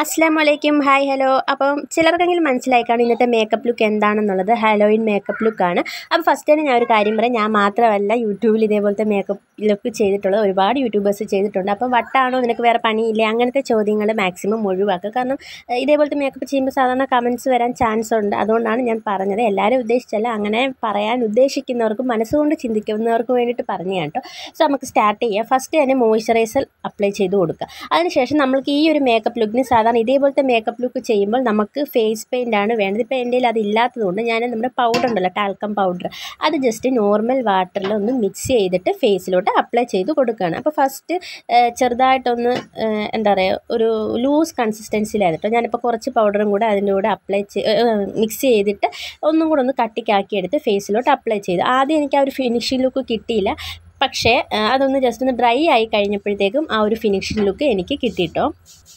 അസ്സാം വലൈക്കും hi hello അപ്പം ചിലർക്കെങ്കിലും മനസ്സിലായി കാണും ഇന്നത്തെ മേക്കപ്പ് ലുക്ക് എന്താണെന്നുള്ളത് ഹാലോയിൻ മേക്കപ്പ് ലുക്കാണ് അപ്പോൾ ഫസ്റ്റ് തന്നെ ഞാൻ ഒരു കാര്യം പറയാം ഞാൻ മാത്രമല്ല യൂട്യൂബിൽ ഇതേപോലത്തെ മേക്കപ്പ് ലുക്ക് ചെയ്തിട്ടുള്ളത് ഒരുപാട് യൂട്യൂബേഴ്സ് ചെയ്തിട്ടുണ്ട് അപ്പം വട്ടാണോ നിനക്ക് വേറെ പണിയില്ലേ അങ്ങനത്തെ ചോദ്യങ്ങൾ മാക്സിമം ഒഴിവാക്കുക കാരണം ഏഹ്, ഇതേപോലത്തെ മേക്കപ്പ് ചെയ്യുമ്പോൾ സാധാരണ കമൻറ്റ്സ് വരാൻ ചാൻസ് ഉണ്ട് അതുകൊണ്ടാണ് ഞാൻ പറഞ്ഞത് എല്ലാവരും ഉദ്ദേശിച്ചല്ല അങ്ങനെ പറയാൻ ഉദ്ദേശിക്കുന്നവർക്കും മനസ്സുകൊണ്ട് ചിന്തിക്കുന്നവർക്കും വേണ്ടിയിട്ട് പറഞ്ഞു കേട്ടോ സോ നമുക്ക് സ്റ്റാർട്ട് ചെയ്യാം ഫസ്റ്റ് തന്നെ മോയ്സ്ചറൈസർ അപ്ലൈ ചെയ്ത് കൊടുക്കുക അതിനുശേഷം നമ്മൾക്ക് ഈ ഒരു മേക്കപ്പ് ലുക്കിന് സാധാരണ ഇതേപോലത്തെ മേക്കപ്പ് ലുക്ക് ചെയ്യുമ്പോൾ നമുക്ക് ഫേസ് പെയിൻ്റ് ആണ് വേണ്ടത് ഇപ്പോൾ എൻ്റെ കയ്യിൽ അത് ഇല്ലാത്തതുകൊണ്ട് ഞാൻ നമ്മുടെ പൗഡർ ഉണ്ടല്ലോ ടാൽക്കം പൗഡർ അത് ജസ്റ്റ് നോർമൽ വാട്ടറിൽ ഒന്ന് മിക്സ് ചെയ്തിട്ട് ഫേസിലോട്ട് അപ്ലൈ ചെയ്ത് കൊടുക്കുകയാണ് അപ്പോൾ ഫസ്റ്റ് ചെറുതായിട്ടൊന്ന് ഏഹ്, എന്താ പറയുക ഒരു ലൂസ് കൺസിസ്റ്റൻസിയിലായിരുന്നു ഞാനിപ്പോൾ കുറച്ച് പൗഡറും കൂടെ അതിൻ്റെ കൂടെ അപ്ലൈ മിക്സ് ചെയ്തിട്ട് ഒന്നും കൂടെ ഒന്ന് കട്ടിക്കാക്കി എടുത്ത് ഫേസിലോട്ട് അപ്ലൈ ചെയ്തു ആദ്യം എനിക്ക് ആ ഒരു ഫിനിഷിംഗ് ലുക്ക് കിട്ടിയില്ല പക്ഷേ ആ, അതൊന്ന് ജസ്റ്റ് ഒന്ന് ഡ്രൈ ആയി കഴിഞ്ഞപ്പോഴത്തേക്കും ആ ഒരു ഫിനിഷിംഗ് ലുക്ക് എനിക്ക് കിട്ടിയിട്ടോ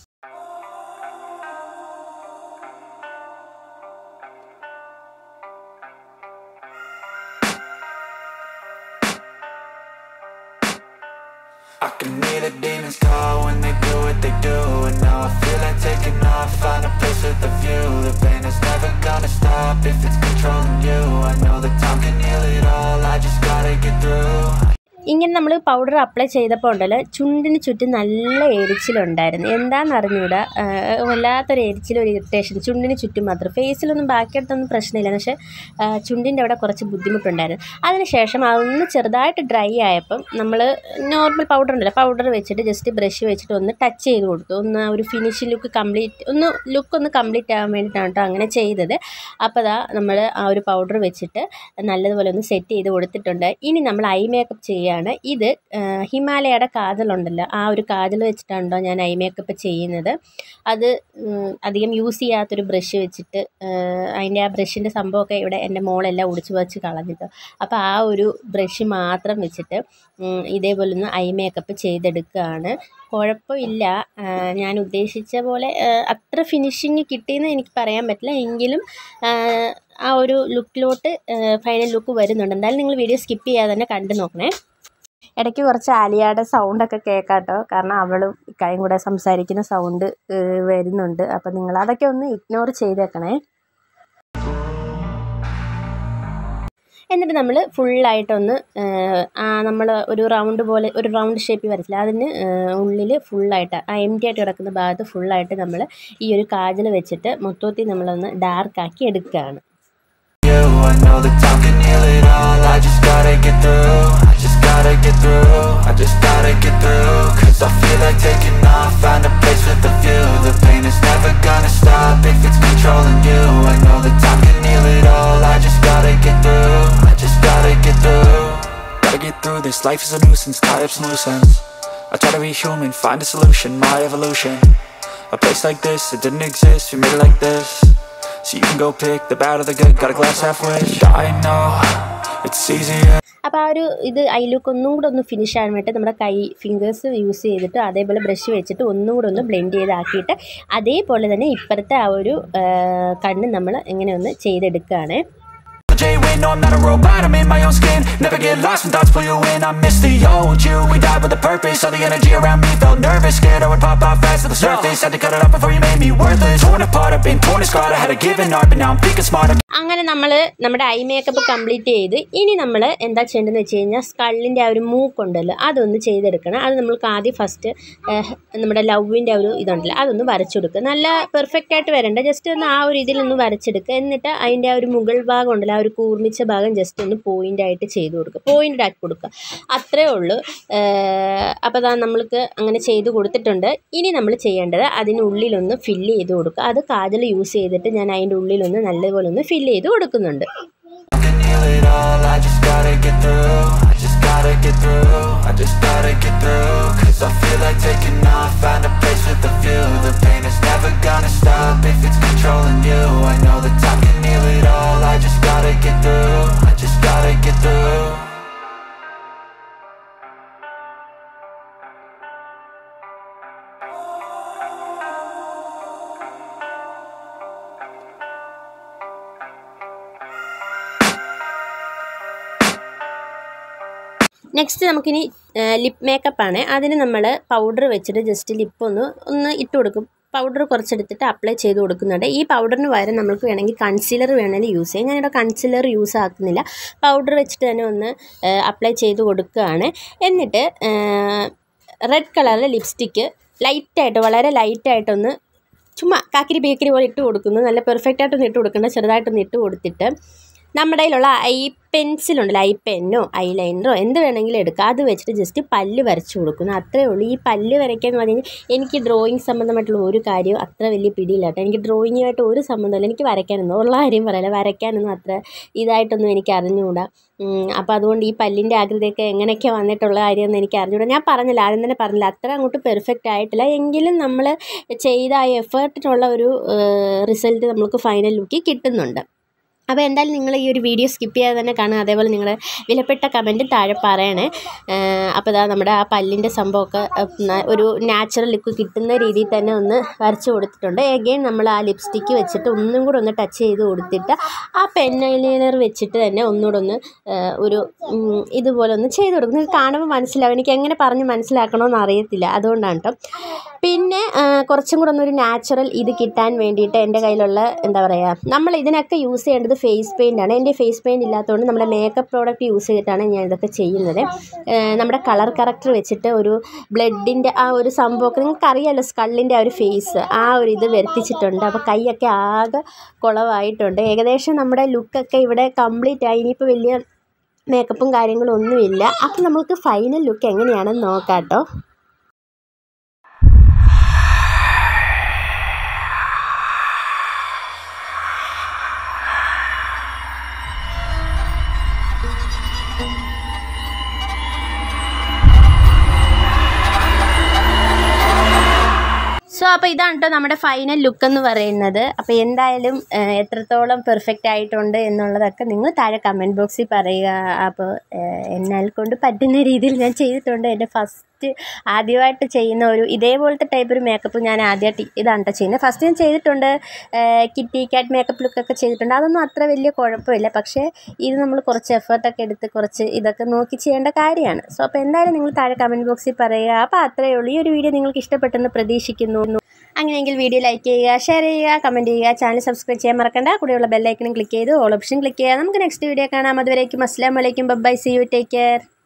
I can hear the demons call when they do what they do And now I feel like taking off, find a place with a view The pain is never gonna stop if it's controlling you I know that time can heal it all, I just gotta get through ഇങ്ങനെ നമ്മൾ powder apply ചെയ്തപ്പോൾ ഉണ്ടല്ലോ ചുണ്ടിന് ചുറ്റും നല്ല എരിച്ചിലുണ്ടായിരുന്നു എന്താണെന്ന് അറിഞ്ഞൂടാ ആ, വല്ലാത്തൊരു എരിച്ചിലും ഒരു ഇറിറ്റേഷൻ ചുണ്ടിന് ചുറ്റും മാത്രം ഫേസിലൊന്നും ബാക്കിയെടുത്തൊന്നും പ്രശ്നമില്ല പക്ഷേ ആ, ചുണ്ടിൻ്റെ അവിടെ കുറച്ച് ബുദ്ധിമുട്ടുണ്ടായിരുന്നു അതിനുശേഷം അതൊന്ന് ചെറുതായിട്ട് ഡ്രൈ ആയപ്പം നമ്മൾ നോർമൽ പൗഡർ ഉണ്ടല്ലോ പൗഡർ വെച്ചിട്ട് ജസ്റ്റ് ബ്രഷ് വെച്ചിട്ട് ഒന്ന് ടച്ച് ചെയ്ത് കൊടുത്തു ഒന്ന് ആ ഒരു ഫിനിഷ് ലുക്ക് കംപ്ലീറ്റ് ഒന്ന് ലുക്ക് ഒന്ന് കംപ്ലീറ്റ് ആകാൻ വേണ്ടിയിട്ടാണ് കേട്ടോ അങ്ങനെ ചെയ്തത് അപ്പോൾ ദാ നമ്മൾ ആ ഒരു പൗഡർ വെച്ചിട്ട് നല്ലതുപോലെ ഒന്ന് സെറ്റ് ചെയ്ത് കൊടുത്തിട്ടുണ്ട് ഇനി നമ്മൾ ഐ മേക്കപ്പ് ചെയ്യുകയാണ് ഇത് ആ, ഹിമാലയയുടെ കാജലുണ്ടല്ലോ ആ ഒരു കാജൽ വെച്ചിട്ടാണല്ലോ ഞാൻ ഐ മേക്കപ്പ് ചെയ്യുന്നത് അത് ഉം, അധികം യൂസ് ചെയ്യാത്തൊരു ബ്രഷ് വെച്ചിട്ട് ആ, അതിൻ്റെ ആ ബ്രഷിൻ്റെ സംഭവമൊക്കെ ഇവിടെ എൻ്റെ മോളെല്ലാം ഒടിച്ച് വെച്ച് കളഞ്ഞിട്ട് അപ്പോൾ ആ ഒരു ബ്രഷ് മാത്രം വെച്ചിട്ട് ഉം, ഇതേപോലെ ഒന്ന് ഐ മേക്കപ്പ് ചെയ്തെടുക്കുകയാണ് കുഴപ്പമില്ല ആ, ഞാൻ ഉദ്ദേശിച്ച പോലെ ആ, അത്ര ഫിനിഷിങ് കിട്ടിയെന്ന് എനിക്ക് പറയാൻ പറ്റില്ല എങ്കിലും ആ, ആ ഒരു ലുക്കിലോട്ട് ഫൈനൽ ലുക്ക് വരുന്നുണ്ട് എന്തായാലും നിങ്ങൾ വീഡിയോ സ്കിപ്പ് ചെയ്യാതെ തന്നെ കണ്ടു നോക്കണേ ഇടയ്ക്ക് കുറച്ച് ആലിയയുടെ സൗണ്ടൊക്കെ കേൾക്കാട്ടോ കാരണം അവളും ഇക്കായും കൂടെ സംസാരിക്കുന്ന സൗണ്ട് വരുന്നുണ്ട് അപ്പം നിങ്ങൾ അതൊക്കെ ഒന്ന് ഇഗ്നോർ ചെയ്തേക്കണേ എന്നിട്ട് നമ്മൾ ഫുള്ളായിട്ടൊന്ന് നമ്മൾ ഒരു റൗണ്ട് പോലെ ഒരു റൗണ്ട് ഷേപ്പിൽ വരച്ചില്ല അതിന് ഉള്ളിൽ ഫുള്ളായിട്ട് ആ എം ടി ആയിട്ട് കിടക്കുന്ന ഭാഗത്ത് ഫുള്ളായിട്ട് നമ്മൾ ഈ ഒരു കാജൽ വെച്ചിട്ട് മൊത്തത്തിൽ നമ്മളൊന്ന് ഡാർക്കാക്കി എടുക്കുകയാണ് you I know that time can heal it all I just gotta get through I just gotta get through I just gotta get through Cause I feel like taking off Find a place with a view The pain is never gonna stop If it's controlling you I know that time can heal it all I just gotta get through I just gotta get through Gotta get through this Life is a nuisance Tie up some loose ends I try to be human Find a solution My evolution A place like this It didn't exist We made it like this so you can go pick the bad or the good, got a glass half wish. I know it's easier. അപ്പോൾ ആ ഒരു ഇത് I look ഒന്നും കൂടെ ഒന്ന് finish ആകാൻ വേണ്ടി നമ്മുടെ കൈ ഫിംഗേഴ്സ് യൂസ് ചെയ്തിട്ട് അതേപോലെ ബ്രഷ് വെച്ചിട്ട് ഒന്നും കൂടെ ഒന്ന് ബ്ലെൻഡ് ചെയ്താക്കിയിട്ട് അതേപോലെ തന്നെ ഇപ്പുറത്തെ ആ ഒരു ആ, കണ്ണ് നമ്മൾ ഇങ്ങനെ ഒന്ന് ചെയ്തെടുക്കുകയാണ് J win, no, I'm not a robot, I'm in my own skin. Never get lost when thoughts pull you in. I miss the old you. We died with a purpose. All the energy around me felt nervous. Scared I would pop off fast to the surface. Had to cut it off before you made me worthless. Torn apart, I've been torn and scarred. I had a given art, but now I'm thinking smart. I'm അങ്ങനെ നമ്മൾ നമ്മുടെ I makeup complete ചെയ്ത് ഇനി നമ്മൾ എന്താ ചെയ്യേണ്ടതെന്ന് വെച്ച് കഴിഞ്ഞാൽ സ്കള്ളിൻ്റെ ആ ഒരു മൂക്കുണ്ടല്ലോ അതൊന്ന് ചെയ്തെടുക്കണം അത് നമ്മൾക്ക് ആദ്യം ഫസ്റ്റ് നമ്മുടെ ലവിൻ്റെ ആ ഒരു ഇതുണ്ടല്ലോ അതൊന്ന് വരച്ചെടുക്കുക നല്ല പെർഫെക്റ്റ് ആയിട്ട് വരണ്ട ജസ്റ്റ് ഒന്ന് ആ ഒരു ഇതിലൊന്ന് വരച്ചെടുക്കുക എന്നിട്ട് അതിൻ്റെ ആ ഒരു മുകൾ ഭാഗം ഉണ്ടല്ലോ ആ ഒരു കൂർമിച്ച ഭാഗം ജസ്റ്റ് ഒന്ന് പോയിൻ്റ് ആയിട്ട് ചെയ്ത് കൊടുക്കുക പോയിൻ്റ് ആക്കി കൊടുക്കുക അത്രേ ഉള്ളൂ അപ്പോൾ അതാ നമ്മൾക്ക് അങ്ങനെ ചെയ്ത് കൊടുത്തിട്ടുണ്ട് ഇനി നമ്മൾ ചെയ്യേണ്ടത് അതിനുള്ളിലൊന്ന് ഫില്ല് ചെയ്ത് കൊടുക്കുക അത് കാജൽ യൂസ് ചെയ്തിട്ട് ഞാൻ അതിൻ്റെ ഉള്ളിലൊന്ന് നല്ലപോലെ ഒന്ന് ഫില്ല് ചെയ്ത് കൊടുക്കുന്നുണ്ട് can heal it all. I just gotta get through. I just gotta get through. I just gotta get through. Cause I feel like taking off. Find a place with a view. The pain is never gonna stop if it's controlling you. I know that time can heal it all. I just gotta get through. I just gotta get through. Next നമുക്കിനി lip makeup ആണ് അതിന് നമ്മൾ powder വെച്ചിട്ട് just lip ഒന്ന് ഒന്ന് ഇട്ട് കൊടുക്കും powder കുറച്ചെടുത്തിട്ട് apply ചെയ്ത് കൊടുക്കുന്നുണ്ട് ഈ പൗഡറിന് പകരം നമുക്ക് വേണമെങ്കിൽ കൺസീലർ വേണമെങ്കിൽ യൂസ് ചെയ്യാം ഞാനിവിടെ കൺസീലർ യൂസ് ആക്കുന്നില്ല പൗഡർ വെച്ചിട്ട് തന്നെ ഒന്ന് അപ്ലൈ ചെയ്ത് കൊടുക്കുകയാണ് എന്നിട്ട് റെഡ് കളറിലെ ലിപ്സ്റ്റിക്ക് ലൈറ്റായിട്ട് വളരെ ലൈറ്റായിട്ടൊന്ന് ചുമ്മാ കാക്കിരി ബേക്കരി പോലെ ഇട്ട് കൊടുക്കുന്നു നല്ല പെർഫെക്റ്റ് ആയിട്ടൊന്നും ഇട്ട് കൊടുക്കണ്ട ചെറുതായിട്ടൊന്ന് ഇട്ട് കൊടുത്തിട്ട് നമ്മുടെ കയ്യിലുള്ള ഐ പെൻസിലുണ്ടല്ലോ ഐ പെന്നോ ഐ ലൈനറോ എന്ത് വേണമെങ്കിലും എടുക്കുക അത് വെച്ചിട്ട് ജസ്റ്റ് പല്ല് വരച്ച് കൊടുക്കുന്നു അത്രേ ഉള്ളൂ ഈ പല്ല് വരയ്ക്കുക എന്ന് പറഞ്ഞു കഴിഞ്ഞാൽ എനിക്ക് ഡ്രോയിങ് സംബന്ധമായിട്ടുള്ള ഒരു കാര്യവും അത്ര വലിയ പിടിയില്ല കേട്ടോ എനിക്ക് ഡ്രോയിങ്ങുമായിട്ട് ഒരു സംബന്ധമില്ല എനിക്ക് വരയ്ക്കാനൊന്നും ഉള്ള കാര്യം പറയില്ല വരയ്ക്കാനൊന്നും അത്ര ഇതായിട്ടൊന്നും എനിക്ക് അറിഞ്ഞുകൂടാ അപ്പോൾ അതുകൊണ്ട് ഈ പല്ലിൻ്റെ ആകൃതിയൊക്കെ എങ്ങനെയൊക്കെ വന്നിട്ടുള്ള കാര്യമൊന്നും എനിക്ക് അറിഞ്ഞുകൂടാ ഞാൻ പറഞ്ഞില്ല ആദ്യം തന്നെ പറഞ്ഞില്ല അത്ര അങ്ങോട്ട് പെർഫെക്റ്റ് ആയിട്ടില്ല എങ്കിലും നമ്മൾ ചെയ്ത ആ എഫേർട്ടിനുള്ള ഒരു റിസൾട്ട് നമുക്ക് ഫൈനൽ ലുക്കിൽ കിട്ടുന്നുണ്ട് അപ്പോൾ എന്തായാലും നിങ്ങൾ ഈ ഒരു വീഡിയോ സ്കിപ്പ് ചെയ്യാതെ തന്നെ കാണുക അതേപോലെ നിങ്ങളുടെ വിലപ്പെട്ട കമൻറ്റ് താഴെ പറയണേ അപ്പോൾ ഇതാ നമ്മുടെ ആ പല്ലിൻ്റെ സംഭവമൊക്കെ ഒരു നാച്ചുറൽ ലുക്ക് കിട്ടുന്ന രീതിയിൽ തന്നെ ഒന്ന് വരച്ച് കൊടുത്തിട്ടുണ്ട് എഗെയിൻ നമ്മൾ ആ ലിപ്സ്റ്റിക്ക് വെച്ചിട്ട് ഒന്നും കൂടെ ഒന്ന് ടച്ച് ചെയ്ത് കൊടുത്തിട്ട് ആ പെൻ ഐലൈനർ വെച്ചിട്ട് തന്നെ ഒന്നുകൂടെ ഒന്ന് ഒരു ഇതുപോലെ ഒന്ന് ചെയ്ത് കൊടുക്കും നിങ്ങൾക്ക് കാണുമ്പോൾ മനസ്സിലാവും എനിക്ക് എങ്ങനെ പറഞ്ഞ് മനസ്സിലാക്കണമെന്ന് അറിയത്തില്ല അതുകൊണ്ടാണ് കേട്ടോ പിന്നെ കുറച്ചും കൂടെ ഒന്നൊരു നാച്ചുറൽ ഇത് കിട്ടാൻ വേണ്ടിയിട്ട് എൻ്റെ കയ്യിലുള്ള എന്താ പറയുക നമ്മൾ ഇതിനൊക്കെ യൂസ് ചെയ്യേണ്ടത് ഫേസ് പെയിൻ്റ് ആണ് എൻ്റെ ഫേസ് പെയിൻ്റ് ഇല്ലാത്തതുകൊണ്ട് നമ്മുടെ മേക്കപ്പ് പ്രോഡക്റ്റ് യൂസ് ചെയ്തിട്ടാണ് ഞാൻ ഇതൊക്കെ ചെയ്യുന്നത് നമ്മുടെ കളർ കറക്റ്റർ വെച്ചിട്ട് ഒരു ബ്ലഡിൻ്റെ ആ ഒരു സംഭവമൊക്കെ നിങ്ങൾക്ക് അറിയാമല്ലോ സ്കള്ളിൻ്റെ ആ ഒരു ഫേസ് ആ ഒരു ഇത് വരുത്തിച്ചിട്ടുണ്ട് അപ്പോൾ കൈയൊക്കെ ആകെ കുളവായിട്ടുണ്ട് ഏകദേശം നമ്മുടെ ലുക്കൊക്കെ ഇവിടെ കംപ്ലീറ്റ് ആയി ഇനിയിപ്പോൾ വലിയ മേക്കപ്പും കാര്യങ്ങളും ഒന്നുമില്ല അപ്പോൾ നമുക്ക് ഫൈനൽ ലുക്ക് എങ്ങനെയാണെന്ന് നോക്കാം കേട്ടോ സോ അപ്പോൾ ഇതാണ് കേട്ടോ നമ്മുടെ ഫൈനൽ ലുക്ക് എന്ന് പറയുന്നത് അപ്പോൾ എന്തായാലും എത്രത്തോളം പെർഫെക്റ്റ് ആയിട്ടുണ്ട് എന്നുള്ളതൊക്കെ നിങ്ങൾ താഴെ കമൻറ്റ് ബോക്സിൽ പറയുക അപ്പോൾ എന്നാൽ കൊണ്ട് പറ്റുന്ന രീതിയിൽ ഞാൻ ചെയ്തിട്ടുണ്ട് എൻ്റെ ഫസ്റ്റ് ആദ്യമായിട്ട് ചെയ്യുന്ന ഒരു ഇതേപോലത്തെ ടൈപ്പ് ഒരു മേക്കപ്പ് ഞാൻ ആദ്യമായിട്ട് ഇതാണ് കേട്ടോ ചെയ്യുന്നത് ഫസ്റ്റ് ഞാൻ ചെയ്തിട്ടുണ്ട് കിറ്റി കാറ്റ് മേക്കപ്പ് ലുക്കൊക്കെ ചെയ്തിട്ടുണ്ട് അതൊന്നും അത്ര വലിയ കുഴപ്പമില്ല പക്ഷേ ഇത് നമ്മൾ കുറച്ച് എഫേർട്ടൊക്കെ എടുത്ത് കുറച്ച് ഇതൊക്കെ നോക്കി ചെയ്യേണ്ട കാര്യമാണ് സോ അപ്പോൾ എന്തായാലും നിങ്ങൾ താഴെ കമൻറ്റ് ബോക്സിൽ പറയുക അപ്പോൾ അത്രയേ ഉള്ളൂ ഈ ഒരു വീഡിയോ നിങ്ങൾക്ക് ഇഷ്ടപ്പെട്ടെന്ന് പ്രതീക്ഷിക്കുന്നു അങ്ങനെയെങ്കിൽ വീഡിയോ ലൈക്ക് ചെയ്യുക ഷെയർ ചെയ്യുക കമൻറ്റ് ചെയ്യുക ചാനൽ സബ്സ്ക്രൈബ് ചെയ്യാൻ മറക്കണ്ട കൂടെയുള്ള ബെല്ലൈക്കനും ക്ലിക്ക് ചെയ്ത് ഓൾ ഓപ്ഷൻ ക്ലിക്ക് ചെയ്യുക നമുക്ക് നെക്സ്റ്റ് വീഡിയോ കാണാം അതുവരേക്കും അസ്സാം വലൈക്കും bye see you take care